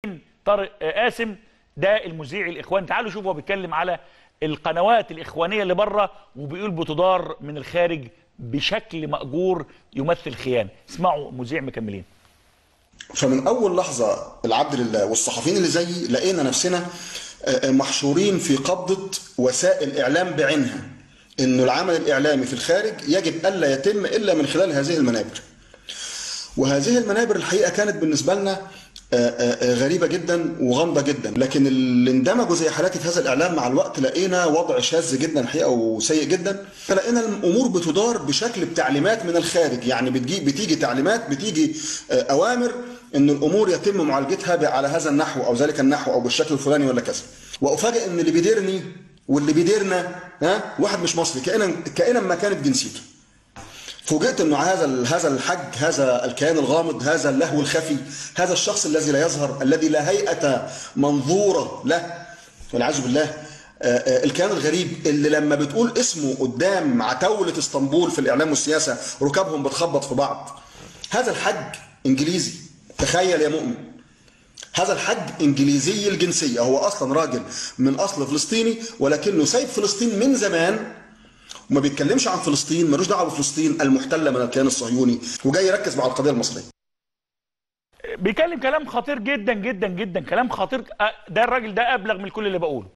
طارق قاسم ده المذيع الاخوان تعالوا شوفوا هو بيتكلم على القنوات الاخوانيه اللي بره وبيقول بتدار من الخارج بشكل مأجور يمثل خيانه اسمعوا مذيع مكملين فمن اول لحظه العبد لله والصحفيين اللي زيي لقينا نفسنا محشورين في قبضه وسائل اعلام بعينها انه العمل الاعلامي في الخارج يجب الا يتم الا من خلال هذه المنابر وهذه المنابر الحقيقه كانت بالنسبه لنا غريبه جدا وغامضه جدا لكن اللي اندمجوا زي حالاتي في هذا الاعلام مع الوقت لقينا وضع شاذ جدا الحقيقه وسيء جدا فلقينا الامور بتدار بشكل بتعليمات من الخارج يعني بتجي بتيجي تعليمات بتيجي اوامر ان الامور يتم معالجتها على هذا النحو او ذلك النحو او بالشكل الفلاني ولا كذا وافاجئ ان اللي بيديرني واللي بيديرنا ها واحد مش مصري كائنا كائنا ما كانت جنسيته فوجئت انه هذا هذا الحج هذا الكيان الغامض هذا اللهو الخفي هذا الشخص الذي لا يظهر الذي لا هيئه منظوره له والعياذ بالله الكيان الغريب اللي لما بتقول اسمه قدام عتاوله اسطنبول في الاعلام والسياسه ركابهم بتخبط في بعض هذا الحج انجليزي تخيل يا مؤمن هذا الحج انجليزي الجنسيه هو اصلا راجل من اصل فلسطيني ولكنه سايب فلسطين من زمان وما بيتكلمش عن فلسطين ملوش دعوه بفلسطين المحتله من الكيان الصهيوني وجاي يركز مع القضيه المصريه بيتكلم كلام خطير جدا جدا جدا كلام خطير ده الراجل ده ابلغ من كل اللي بقوله